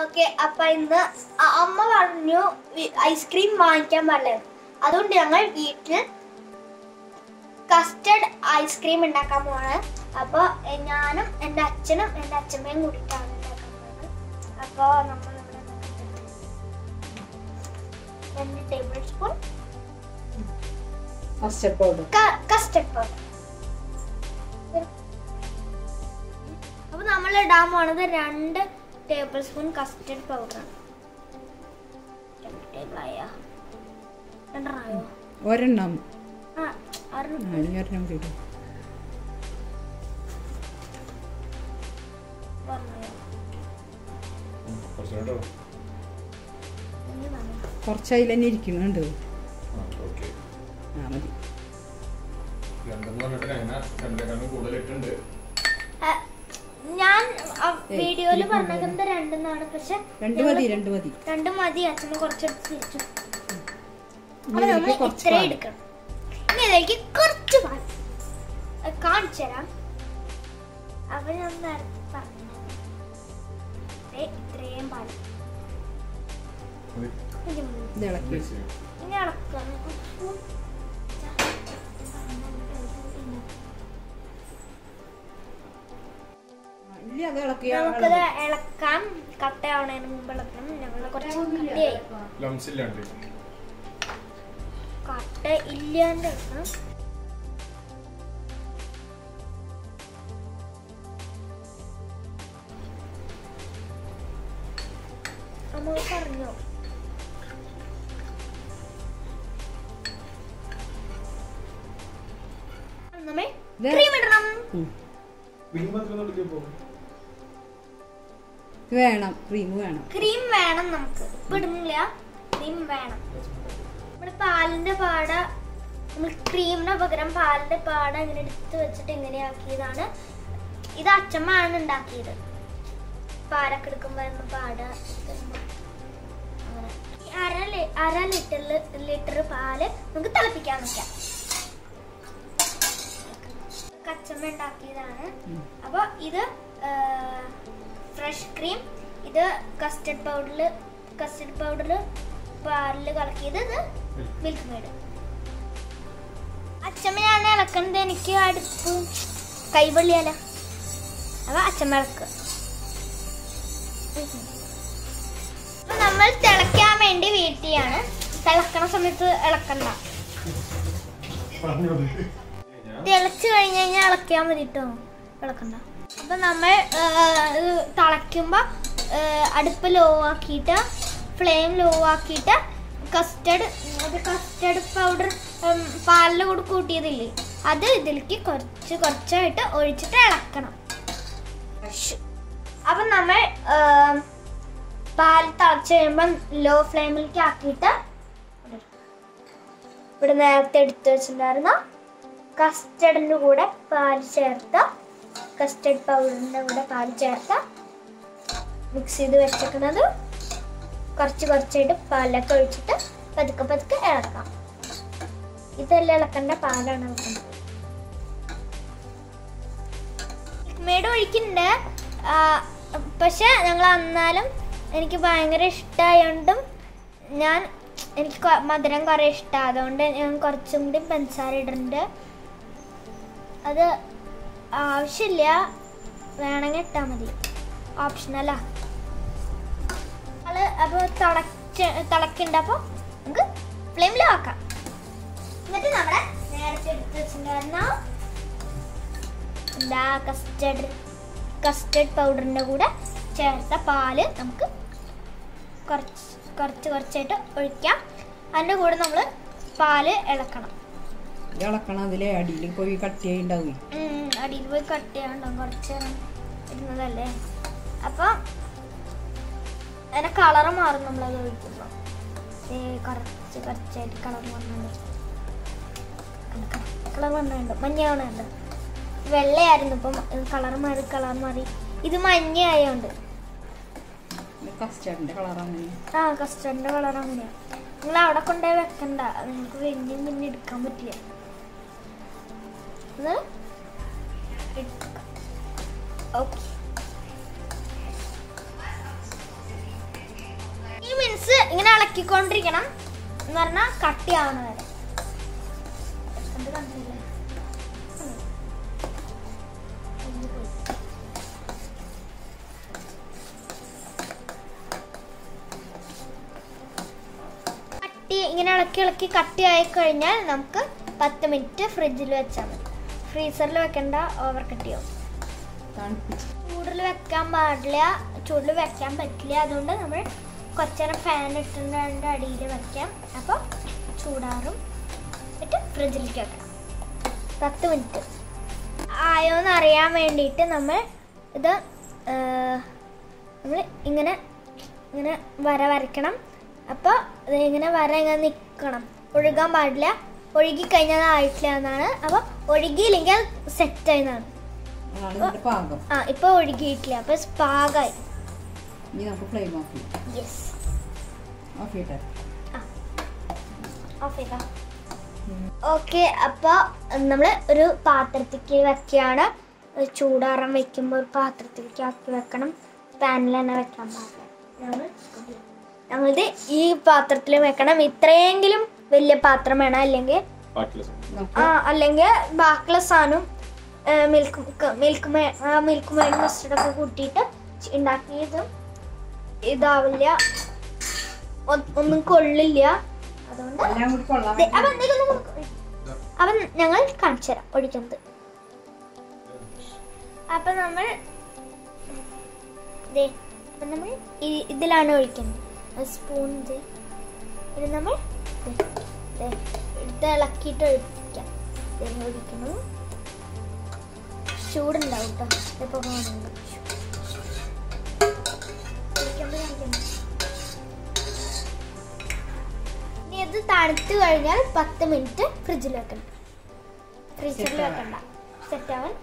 Okay അപ്പൊ ഇന്ന് അ- അമ്മ പറഞ്ഞു വി- ഐസ്ക്രീം വാങ്ങിക്കാൻ പാടില്ല അതുകൊണ്ട് ഞങ്ങൾ വീട്ടിൽ കസ്റ്റർഡ് ഐസ്ക്രീം ഉണ്ടാക്കാൻ പോവാണ് അപ്പോൾ ഞാനും എൻ്റെ അച്ഛനും എൻ്റെ അച്ഛമ്മയും കൂടിയിട്ടാണ് ഉണ്ടാക്കാൻ പോകുന്നത് അപ്പോൾ നമ്മൾ ഇവിടെ നോക്കിയിട്ട് രണ്ട് tablespoon custard powder custard powder അപ്പോൾ നമ്മൾ ഇടാൻ പോണത് രണ്ട് ടേബിൾ സ്പൂൺ കസ്റ്റർഡ് പൗഡറാണ് രണ്ട് ടേബിൾ ആയോ രണ്ടെണ്ണമായോ ഒരെണ്ണം ആ ആറ് ആ, ഇനി ഒരെണ്ണം കൂടി ഇടും പറഞ്ഞോ കുറച്ചുകൂടെ ഇനി വേണം. കുറച്ച് അതിൽ തന്നെ ഇരിക്കുന്നുണ്ട് ആ ഓക്കെ ആ മതി രണ്ടെന്ന് പറഞ്ഞിട്ട് കഴിഞ്ഞാൽ രണ്ടേക്കാളും കൂടുതൽ ഇട്ടുണ്ട് ആ, ഞാൻ ഏയ്, വീഡിയോയിൽ ഇതിലേക്ക് പറഞ്ഞത് രണ്ടെന്നാണ് പക്ഷെ രണ്ട് ഞങ്ങള് മതി രണ്ട് മതി രണ്ട് മതി അച്ഛന് കുറച്ചെടുത്ത് തിരിച്ചു ഇനി അപ്പൊ നമ്മൾ ഇതിലേക്ക് കുറച്ച് ഇത്ര പാല്. എടുക്കണം ഇനി ഇതിലേക്ക് കുറച്ച് പാൽ അത് കാണിച്ചു തരാം അപ്പൊ ഞാൻ നേരത്തെ പറഞ്ഞു ദേ ഇത്രയും പാൽ മതി. ഇനി മതി. ഇത് ഇളക്കി Mix ചെയ്യും. ഇനി ഇളക്കാം ആ, ഇല്ല അത് ഇളക്കിയാ നമുക്കിത് ഇളക്കാം കട്ടയാവണതിന് മുമ്പ് ഇളക്കണം ഞങ്ങൾ കുറച്ച് കട്ടയായി ലംസ് ഇല്ലാണ്ട് കട്ട ഇല്ലാണ്ട് ഇളക്കണം അമ്മ പറഞ്ഞോ നമ്മെ ഇത് ക്രീം ഇടണം ഉം. ക്രീം മാത്രം തൊട്ടിട്ട് പോകും ഇത് വേണം ക്രീം വേണം ക്രീം വേണം നമുക്ക് ഇപ്പൊ ഇടുന്നില്ല ക്രീം വേണം നമ്മുടെ പാലിന്റെ പാട നമ്മൾ ക്രീമിന് പകരം പാലിന്റെ പാട ഇങ്ങനെ എടുത്ത് വെച്ചിട്ട് ഇങ്ങനെ ആക്കിയതാണ് ഇത് അച്ഛമ്മയാണ് ഉണ്ടാക്കിയത് പാലൊക്കെ എടുക്കുമ്പോ വരുന്ന പാട ഇടുമ്പോ അങ്ങനെ ഈ അര ലി- അര ലിറ്റർ ലിറ്റർ പാല് നമുക്ക് തിളപ്പിക്കാൻ വെക്കാം കച്ചമ്മ ഉണ്ടാക്കിയതാണ് ഉം. അപ്പോൾ ഇത് ഫ്രഷ് ക്രീം ഇത് കസ്റ്റർഡ് പൗഡറിൽ കസ്റ്റർഡ് പൗഡർ പാലിൽ കലക്കിയത് ഇത് മിൽക്ക് മെയ്ഡ് അച്ഛമ്മയാണ് ഇളക്കുന്നത് എനിക്ക് അടുപ്പ് കൈവള്ളിയല്ല അപ്പൊ അച്ഛമ്മ ഇളക്കുക അപ്പൊ നമ്മൾ തിളയ്ക്കാൻ വേണ്ടി വെയിറ്റ് ചെയ്യാണ് തിളക്കണ സമയത്ത് ഇളക്കണ്ട പറഞ്ഞോളൂ തിളച്ച് കഴിഞ്ഞ് കഴിഞ്ഞാൽ ഇളക്കിയാൽ മതി കേട്ടോ ഇളക്കണ്ട അപ്പൊ നമ്മൾ ആ, ഇത് തിളയ്ക്കുമ്പോ ആ, അടുപ്പ് ലോ ആക്കിയിട്ട് ഫ്ലെയിം ലോ ആക്കിയിട്ട് കസ്റ്റർഡ് അത് കസ്റ്റർഡ് പൗഡർ പാലിൽ കൂടെ കൂട്ടിയതില്ലേ അത് ഇതിലേക്ക് കുറച്ച് കുറച്ചായിട്ട് ഒഴിച്ചിട്ട് ഇളക്കണം അപ്പം നമ്മൾ ആ, പാൽ തിളച്ച് കഴിയുമ്പം ലോ ഫ്ലെയിമിലേക്ക് ആക്കിയിട്ട് ഇവിടെ നേരത്തെ എടുത്തു വെച്ചിട്ടുണ്ടായിരുന്ന കസ്റ്റർഡിൻ്റെ കൂടെ പാൽ ചേർത്ത കസ്റ്റർഡ് പൗഡറിൻ്റെ കൂടെ പാൽ ചേർത്ത മിക്സ് ചെയ്ത് വെച്ചേക്കുന്നത് കുറച്ച് കുറച്ചായിട്ട് പാലൊക്കെ ഒഴിച്ചിട്ട് പതുക്കെ പതുക്കെ ഇളക്കാം ഇതെല്ലാം ഇളക്കേണ്ട പാലാണ് ഇളക്കുന്നത് മേട് ഒഴിക്കുന്നുണ്ട് ആ, പക്ഷെ ഞങ്ങൾ അന്നാലും എനിക്ക് ഭയങ്കര ഇഷ്ടമായോണ്ടും ഞാൻ എനിക്ക് കൊ- മധുരം കുറേ ഇഷ്ടമാണ് അതുകൊണ്ട് ഞാൻ കുറച്ചും കൂടി പഞ്ചസാര ഇടുന്നുണ്ട് അത് ആവശ്യമില്ല വേണമെങ്കിൽ ഇട്ടാൽ മതി ഓപ്ഷനലാ അത് അപ്പോൾ തിളച്ച് തിളക്കുന്നുണ്ട് അപ്പോൾ നമുക്ക് ഫ്ലെയിമിൽ ആക്കാം എന്നിട്ട് നമ്മുടെ നേരത്തെ എടുത്ത് വെച്ചിട്ടുണ്ടായിരുന്ന എന്താ കസ്റ്റർഡ് കസ്റ്റർഡ് പൗഡറിൻ്റെ കൂടെ ചേർത്ത പാല് നമുക്ക് കുറച്ച് കുറച്ച് കുറച്ചായിട്ട് ഒഴിക്കാം അതിൻ്റെ കൂടെ നമ്മൾ പാല് ഇളക്കണം ഇത് ഇളക്കണം അതിലെ അടിയിൽ പോയി കട്ടിയായി ഉണ്ടാവും ഉം, അടിയിൽ പോയി കട്ട് ചെയ്യാനുണ്ടാവും കുറച്ച് നേരം ഇരുന്നതല്ലേ അപ്പോൾ അതിൻ്റെ കളറ് മാറും നമ്മളത് ഒഴിക്കുമ്പോൾ കുറച്ച് കുറച്ചായിട്ട് കളർ വന്നുണ്ട് കളർ വന്നുണ്ട് മഞ്ഞയാവണുണ്ട് വെള്ളയായിരുന്നു ഇപ്പം കളർ മാറി കളർ മാറി ഇത് മഞ്ഞ ആയതുകൊണ്ട് ഇത് കസ്റ്റർഡിന്റെ കളർ അങ്ങനെ ആ കസ്റ്റർഡിൻ്റെ കളർ അങ്ങനെയാണ് നിങ്ങൾ അവിടെ കൊണ്ടുപോയി വെക്കണ്ട നിങ്ങൾക്ക് പിന്നെയും പിന്നെ എടുക്കാൻ പറ്റില്ല ഇത് ഓക്കെ എസൻസ് ഇങ്ങനെ ഇളക്കിക്കൊണ്ടിരിക്കണം എന്ന് പറഞ്ഞാൽ കട്ടിയാവണ വരെ കണ്ട് കണ്ടില്ലേ? ഉം. ഒന്ന് പോയി. കട്ടി ഇങ്ങനെ ഇളക്കി ഇളക്കി കട്ടിയായി കഴിഞ്ഞാൽ നമുക്ക് പത്ത് മിനിറ്റ് ഫ്രിഡ്ജിൽ വെച്ചാൽ മതി ഫ്രീസറിൽ വെക്കേണ്ട ഓവർ കട്ടിയാവും തണുപ്പിച്ച് ചൂടിൽ വെക്കാൻ പാടില്ല ചൂടിൽ വെക്കാൻ പറ്റില്ല അതുകൊണ്ട് നമ്മൾ കുറച്ചേരം ഫാൻ ഇട്ടിട്ട് അടിയിൽ വെക്കാം അപ്പോൾ ചൂടാറും എന്നിട്ട് ഫ്രിഡ്ജിലേക്ക് വെക്കണം പത്ത് മിനിറ്റ് ആയോന്ന് അറിയാൻ വേണ്ടിയിട്ട് നമ്മൾ ഇത് നമ്മൾ ഇങ്ങനെ ഇങ്ങനെ വര വരയ്ക്കണം അപ്പോൾ ഇത് ഇങ്ങനെ വര ഇങ്ങനെ നിൽക്കണം ഒഴുകാൻ പാടില്ല ഒഴുകി കഴിഞ്ഞാൽ ആയിട്ടില്ല എന്നാണ് അപ്പോൾ ഒഴുകിയില്ലെങ്കിൽ സെറ്റ് ആയെന്നാണ് അതാണ് ഇതിന്റെ പാകം ആ ഇപ്പൊ ഒഴുകിയിട്ടില്ല അപ്പൊ പാകായി ഇനി നമുക്ക് ഫ്ലെയിം ഓഫ് ചെയ്യാം യെസ് ഓഫ് ചെയ്യട്ടെ ഓഫ് ചെയ്താ ഓക്കെ അപ്പോൾ നമ്മൾ ഒരു പാത്രത്തിലേക്ക് വെക്കുകയാണ് ഒരു ചൂടാറാൻ വെക്കുമ്പോൾ ഒരു പാത്രത്തിലേക്ക് ആക്കി വെക്കണം പാനിൽ തന്നെ വെക്കാൻ പാടില്ല ഞങ്ങൾ ഞങ്ങളിത് ഈ പാത്രത്തിൽ വെക്കണം ഇത്രയെങ്കിലും വലിയ പാത്രം വേണം അല്ലെങ്കിൽ ബാക്കിയുള്ള സാധനം. നമുക്ക് ആ അല്ലെങ്കിൽ ബാക്കിയുള്ള സാധനം മിൽക്ക് മിൽക്ക് മേ മിൽക്ക് മേഡ് മസ്റ്റർഡൊക്കെ കൂട്ടിയിട്ട് ചി- ഉണ്ടാക്കിയതും ഇതാവില്ല ഒ- ഒന്നും കൊള്ളില്ല അതുകൊണ്ട് എല്ലാം കൂടി കൊള്ളാൻ ദേ, അപ്പൊ എന്തെങ്കിലും ഒന്ന് കൊടുക്ക്. അപ്പൊ ഞങ്ങൾ കാണിച്ചു തരാം ഒഴിക്കുന്നത് അപ്പൊ നമ്മൾ ദേ അപ്പൊ നമ്മൾ ഈ- ഇതിലാണ് ഒഴിക്കുന്നത് സ്പൂൺ ഇത് ഇത് നമ്മൾ ദേ, ദേ, ഇത് ഇളക്കിയിട്ട് ഒഴിക്കാം ദേ, ഒഴിക്കുന്നു ചൂടുണ്ടാവും കേട്ടോ ഇപ്പൊ പോകുന്നുണ്ട് ഒഴിക്കുമ്പോൾ കാണിക്കുന്നു ഇനി അത് തണുത്ത് കഴിഞ്ഞാൽ പത്ത് മിനിറ്റ് ഫ്രിഡ്ജിൽ വെക്കണം ഫ്രീസറിൽ Set ആവാൻ. വെക്കണ്ട സെറ്റ് ആവാൻ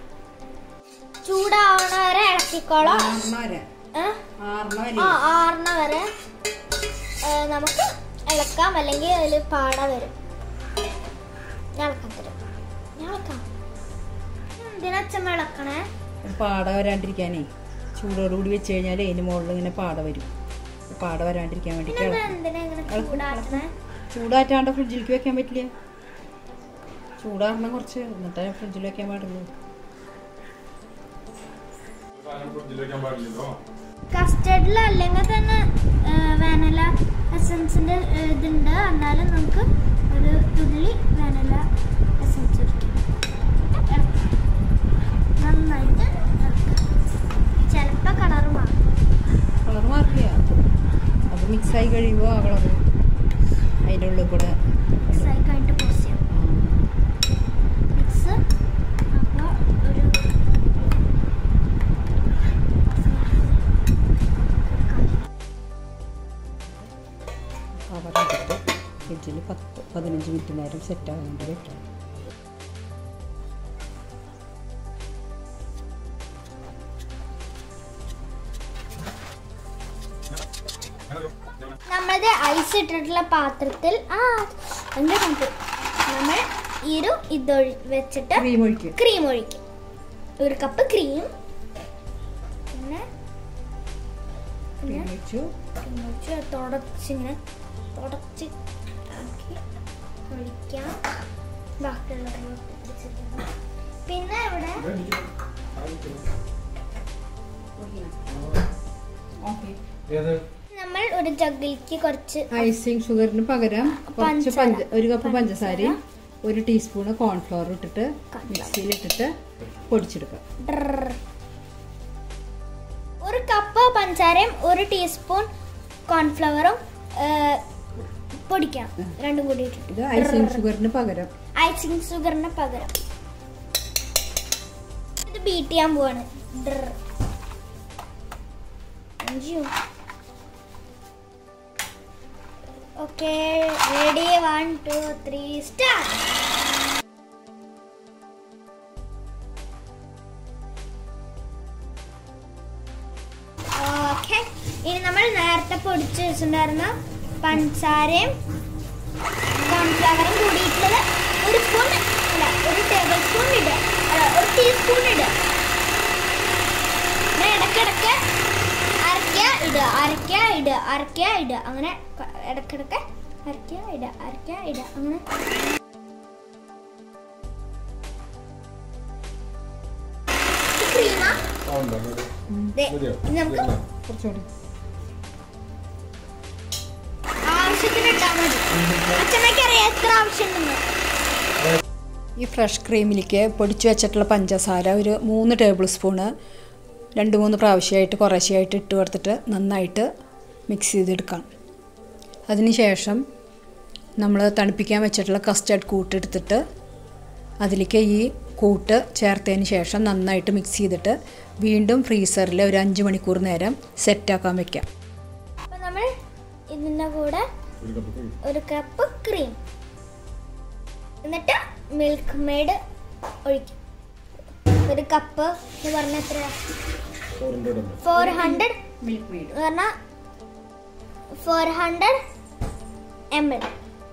ചൂടാവണ വരെ ഇളക്കിക്കോളാം ആറണ വരെ ഏ? ആറണ വരെ ആ ആറണ വരെ ഏ, നമുക്ക് ഇളക്കാം അല്ലെങ്കിൽ അതിൽ പാട വരും ഞാൻ ഇളക്കാൻ തരും ഞാൻ ഇളക്കാം എന്തിനച്ഛൻ ഇളക്കണേ പാട വരാണ്ടിരിക്കാനേ ചൂടോടുകൂടി വെച്ച് കഴിഞ്ഞാൽ അതിന് മുകളിൽ ഇങ്ങനെ പാട വരും പാട വരാണ്ടിരിക്കാൻ വേണ്ടിയിട്ട് പിന്നെ ഇളക്കും. എന്തിനാ ഇങ്ങനെ ഇളക്കും, ചൂടാക്കണേ ചൂടാറ്റാണ്ട് ഫ്രിഡ്ജിലേക്ക് വെക്കാൻ പറ്റില്ല ചൂടാറണം കുറച്ച് എന്നിട്ടേ ഫ്രിഡ്ജിൽ വെക്കാൻ പാടുള്ളൂ സാധനം ഫ്രിഡ്ജിൽ വെക്കാൻ പാടില്ലല്ലോ കസ്റ്റർഡിൽ അല്ലെങ്കിൽ തന്നെ വാനില എസൻസിന്റെ ഇതുണ്ട് എന്നാലും നമുക്ക് ഒരു തുള്ളി വാനില എസൻസ് ഒഴിക്കാം ഇളക്കാം. നന്നായിട്ട് ചിലപ്പോൾ കളർ മാറും കളർ മാറില്ല അത് മിക്സായി കഴിയുമ്പോൾ ആ കളർ അതിൻ്റെ ഉള്ളിൽ കൂടെ മിക്സായി കഴിഞ്ഞിട്ട് പോസ് ചെയ്യാം മിക്സ് അപ്പോൾ ഒരു കവർ എടുത്തിട്ട് ഫ്രിഡ്ജിൽ പത്ത് പതിനഞ്ച് മിനിറ്റ് നേരം സെറ്റ് ആവാൻ വേണ്ടി വെക്കണം നമ്മളത് ഐസ് ഇട്ടിട്ടുള്ള പാത്രത്തിൽ ആ എന്താ കണ്ടു നമ്മൾ ഈ ഒരു ഇതൊഴി വെച്ചിട്ട് ക്രീം ഒഴിക്കും ക്രീം ഒഴിക്കും ഒരു കപ്പ് ക്രീം പിന്നെ ക്രീം പിന്നെ ഒഴിച്ചു ക്രീം ഒഴിച്ച് തുടച്ചിങ്ങനെ തുടച്ച് ആക്കി ഒഴിക്കാം ബാക്കിയുള്ളത് ഒഴിച്ചിട്ടുണ്ട്. പിന്നെ ഇവിടെ ഓക്കെ ഏത് നമ്മൾ ഒരു ജഗ്ഗിലേക്ക് കുറച്ച് ഐസിങ് ഷുഗറിന് പകരം കുറച്ച് പഞ്ചസാര. പഞ്ച ഒരു കപ്പ് പഞ്ചസാര. പഞ്ചസാരയും ഒരു ടീസ്പൂണ് കോൺഫ്ലവർ ഇട്ടിട്ട് Cornflour. മിക്സിയിൽ ഇട്ടിട്ട് പൊടിച്ചെടുക്കാം ഡ്രർ. ഒരു കപ്പ് പഞ്ചസാരയും ഒരു ടീസ്പൂൺ കോൺഫ്ലവറും പൊടിക്കണം രണ്ടും കൂടി ഇട്ടിട്ട് ഇത് ഐസിങ് ഷുഗറിന് പകരം ഐസിങ് ഷുഗറിന് പകരം ഇത് ബീറ്റ് ചെയ്യാൻ പോവാണ് ഡ്രർ. അഞ്ചു okay ready one two three start okay ഇനി നമ്മൾ നേരത്തെ പൊടിച്ച് വെച്ചിട്ടുണ്ടായിരുന്ന പഞ്ചസാരയും കോൺഫ്ലവറും കൂടിയിട്ടുള്ളത് ഒരു സ്പൂൺ അല്ല ഒരു ടേബിൾ സ്പൂൺ ഇടുക അല്ല ഒരു ടീസ്പൂൺ ഇടുക പിന്നെ ഇടയ്ക്കിടയ്ക്ക് അരയ്ക്കുക അരയ്ക്കുക ഇടുക അരയ്ക്കുക ഇടുക അരയ്ക്കുക ഇടുക അങ്ങനെ ക- ഇടയ്ക്കിടയ്ക്ക് അരയ്ക്കുക ഇടുക അരയ്ക്കുക ഇടുക അങ്ങനെ ക്രീമാ ആ, ഉണ്ട്, ഉണ്ട്. ദേ, മതിയോ? ഇനി നമുക്ക് ഇല്ല. കുറച്ചുകൂടി ആവശ്യത്തിന് ഇട്ടാൽ മതി അച്ഛമ്മയ്ക്ക് അറിയാം എത്ര ആവശ്യമുണ്ടെന്ന് ഈ ഫ്രഷ് ക്രീമിലേക്ക് പൊടിച്ചു വെച്ചിട്ടുള്ള പഞ്ചസാര ഒരു മൂന്ന് ടേബിൾ സ്പൂണ് രണ്ട് മൂന്ന് പ്രാവശ്യമായിട്ട് കുറേശ്ശെയായിട്ട് ഇട്ട് കൊടുത്തിട്ട് നന്നായിട്ട് മിക്സ് ചെയ്തെടുക്കാം അതിനുശേഷം നമ്മൾ തണുപ്പിക്കാൻ വെച്ചിട്ടുള്ള കസ്റ്റർഡ് കൂട്ട് എടുത്തിട്ട് അതിലേക്ക് ഈ കൂട്ട് ചേർത്തതിന് ശേഷം നന്നായിട്ട് മിക്സ് ചെയ്തിട്ട് വീണ്ടും ഫ്രീസറിൽ ഒരു അഞ്ച് മണിക്കൂർ നേരം സെറ്റാക്കാൻ വെക്കാം അപ്പൊ നമ്മൾ ഇതിൻ്റെ കൂടെ ഒരു കപ്പ് cream. ഒരു കപ്പ് ക്രീം എന്നിട്ട് മിൽക്ക് മെയ്ഡ് ഒഴിക്കും ഒരു കപ്പ് എന്ന് പറഞ്ഞ എത്ര 400 ഉണ്ട്. ഫോർ ഹൺഡ്രഡ് മിൽക്ക് മെയ്ഡ് എന്ന് പറഞ്ഞാൽ ഫോർ ഹൺഡ്രഡ് എം എൽ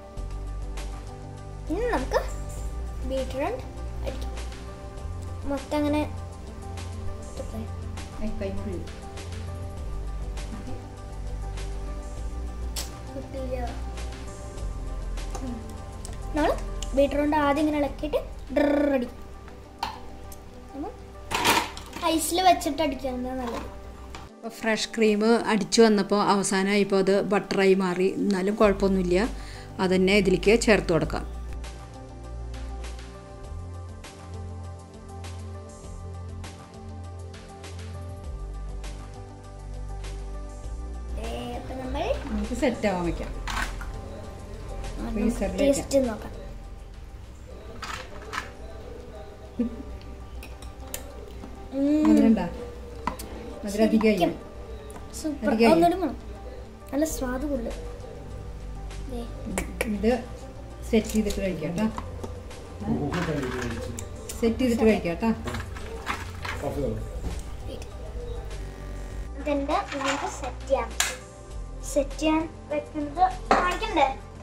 ഇനി നമുക്ക് ബീറ്റർ അടിക്കാം മൊത്തം അങ്ങനെ ഇട്ടിട്ട് കിട്ടിയില്ല നമ്മൾ ബീറ്റർ കൊണ്ട് ആദ്യം ഇങ്ങനെ ഇളക്കിയിട്ട് ഡ്രടി ഐസിൽ വെച്ചിട്ട് അടിക്കുന്നത് നല്ലത് അപ്പോൾ ഫ്രഷ് ക്രീം അടിച്ചു വന്നപ്പോൾ അവസാനമായപ്പോൾ അത് ബട്ടറായി മാറി എന്നാലും കുഴപ്പമൊന്നുമില്ല അതന്നെ ഇതിലേക്ക് ചേർത്ത് കൊടുക്കാം ഏ, അപ്പൊ നമ്മൾ നമുക്ക് സെറ്റ് ആവാൻ വെക്കാം ഫ്രീസറിൽ ടേസ്റ്റ് നോക്കാം മധുരണ്ടാ മധുരം അധികമായി സൂപ്പർ അധികമായി? ഒന്നുകൂടി വേണം നല്ല സ്വാദ് കൊള്ളു ഇത് സെറ്റ് ചെയ്തിട്ട് കഴിക്കാം കേട്ടോ സെറ്റ് ചെയ്തിട്ട് കഴിക്കാം കേട്ടോ Off ചെയ്തോ. ഇതിന്റെ നമുക്ക് സെറ്റ് ചെയ്യാം സെറ്റ് ചെയ്യാൻ വെക്കുന്നത് കാണിക്കണ്ടേ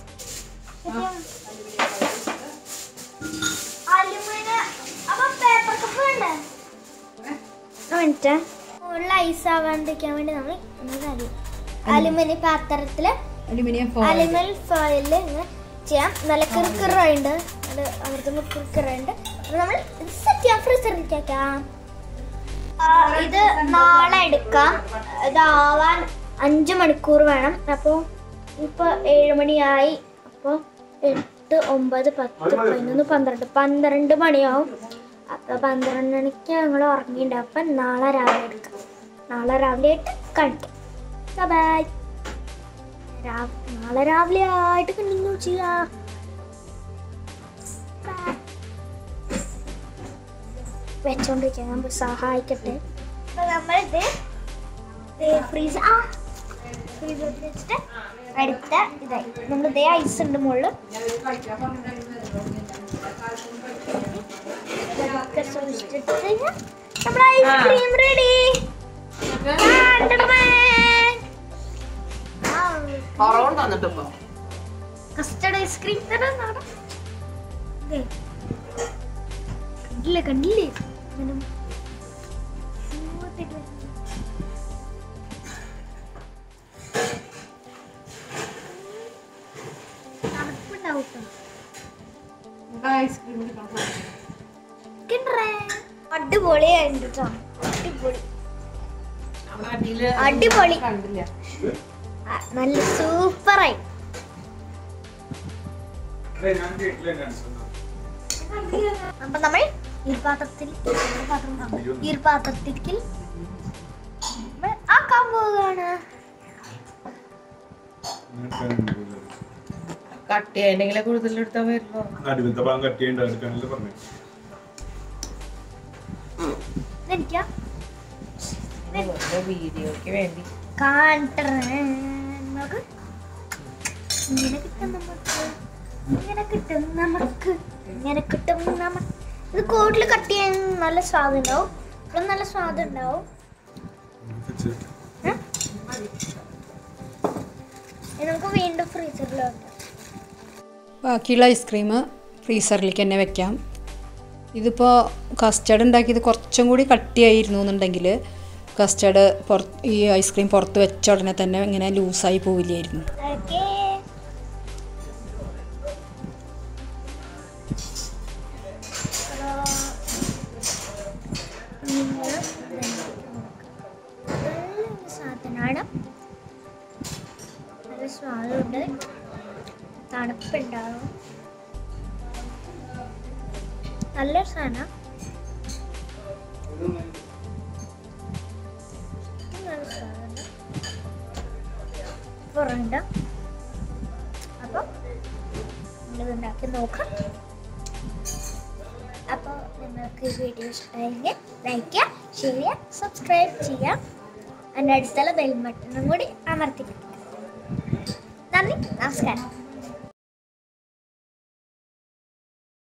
അലുമിനിയം അപ്പൊ പേപ്പർ കപ്പ് വേണ്ടേ മിനിറ്റ് മുകളിൽ ഐസ് ആവാണ്ടിരിക്കാൻ വേണ്ടി നമ്മൾ ഒന്ന് കാര്യം അലുമിനിയം പാത്രത്തില് അലുമിനിയം ഫോയിൽ അലുമിനിയം ഫോയിലിൽ ഇങ്ങനെ ചെയ്യാം നല്ല കിറുക്കിറുണ്ട് അത് അമർത്തുമ്പോൾ കിറുക്കിറുണ്ട് നമ്മൾ സെറ്റ് ചെയ്യാം ഫ്രീസറിലേക്കാം ഇത് നാളെ എടുക്കാം ഇതാവാൻ അഞ്ച് മണിക്കൂർ വേണം അപ്പോൾ ഇപ്പോൾ ഏഴ് മണിയായി അപ്പോൾ എട്ട് ഒമ്പത് പത്ത് പതിനൊന്ന് പന്ത്രണ്ട് പന്ത്രണ്ട് മണിയാവും അപ്പോൾ പന്ത്രണ്ട് മണിക്ക് ഞങ്ങൾ ഉറങ്ങിയിട്ടുണ്ട് അപ്പം നാളെ രാവിലെ എടുക്കാം നാളെ രാവിലെ ആയിട്ട് കാണിക്കാം ബൈ നാളെ രാവിലെ ആയിട്ട് കണ്ടിന്യൂ ചെയ്യാം Bye. വെച്ചോണ്ടിരിക്കാൻ നമ്മൾ സഹായിക്കട്ടെ അപ്പൊ നമ്മൾ ഇത് ഫ്രീസ് ആ ഫ്രീസറിൽ വെച്ചിട്ട് അടുത്ത ഇതായി നമ്മൾ ഇതേ ഐസ് ഉണ്ട് മുകളിൽ ഇതൊക്കെ സൂക്ഷിച്ചിട്ട് കഴിഞ്ഞാൽ നമ്മുടെ ഐസ്ക്രീം റെഡി കുറവുണ്ട് വന്നിട്ട് ഇപ്പൊ കസ്റ്റർഡ് ഐസ്ക്രീം തരാം നാടൻ ദേ. കണ്ടില്ലേ കണ്ടില്ലേ ഇങ്ങനെ smooth ആയിട്ട് വരുന്നു. തണുപ്പുണ്ടാവും ട്ടോ. ഐസ്ക്രീം കിണ്ടറേ. അടിപൊളിയായിട്ടുണ്ട് കേട്ടോ അടിപൊളി അടിപൊളി കണ്ടില്ല ആ, നല്ല സൂപ്പറായി ഏയ്, ഞാൻ കേട്ടില്ല ഞാൻ അപ്പൊ നമ്മൾ ഈർപാത്രത്തിൽ ഈർപാത്രം കാണാം. ഈർപാത്രത്തിൽ നമ്മൾ ആക്കാൻ പോവുകയാണ് കട്ടി അതിനെങ്കിലും കൂടുതലെടുത്താൽ വരുമോ നടുവത്തെ ഭാഗം കട്ട് ചെയ്യണ്ട എടുക്കാനല്ലേ പറഞ്ഞു ഇതെനിക്കാ വീഡിയോക്ക് വേണ്ടി കാണിട്ടേ നോക്ക് ഇങ്ങനെ കിട്ടും നമുക്ക് ഇങ്ങനെ കിട്ടും നമുക്ക് ഇങ്ങനെ കിട്ടും നമുക്ക് ഇത് കൂടുതൽ കട്ട് ചെയ്യാൻ നല്ല സ്വാദ് ഉണ്ടാവും ഇപ്പം നല്ല സ്വാദ് ഉണ്ടാവും ഏ? ഇത് നമുക്ക് വീണ്ടും ഫ്രീസറിലോട്ട് ബാക്കിയുള്ള ഐസ്ക്രീം ഫ്രീസറിലേക്ക് തന്നെ വെക്കാം ഇതിപ്പോൾ കസ്റ്റർഡ് ഉണ്ടാക്കിയത് കുറച്ചും കൂടി കട്ടിയായിരുന്നു എന്നുണ്ടെങ്കിൽ കസ്റ്റർഡ് പുറത്ത് ഈ ഐസ്ക്രീം പുറത്ത് വെച്ച ഉടനെ തന്നെ ഇങ്ങനെ ലൂസായി പോവില്ലായിരുന്നു ഓക്കേ നിങ്ങൾ നല്ലൊരു സാധനമാണ് നല്ല സ്വാദുണ്ട് തണുപ്പുണ്ടാവും നല്ലൊരു സാധനം നല്ല സാധനം പുറണ്ട് അപ്പോൾ നമ്മളിത് ഉണ്ടാക്കി നോക്കാം അപ്പോൾ നിങ്ങൾക്ക് ഈ വീഡിയോ ഇഷ്ടമായെങ്കിൽ ലൈക്ക് ചെയ്യുക ഷെയർ ചെയ്യുക സബ്സ്ക്രൈബ് ചെയ്യുക അതിൻ്റെ അടുത്തുള്ള ബെൽ ബട്ടണും കൂടി അമർത്തി നന്ദി നമസ്കാരം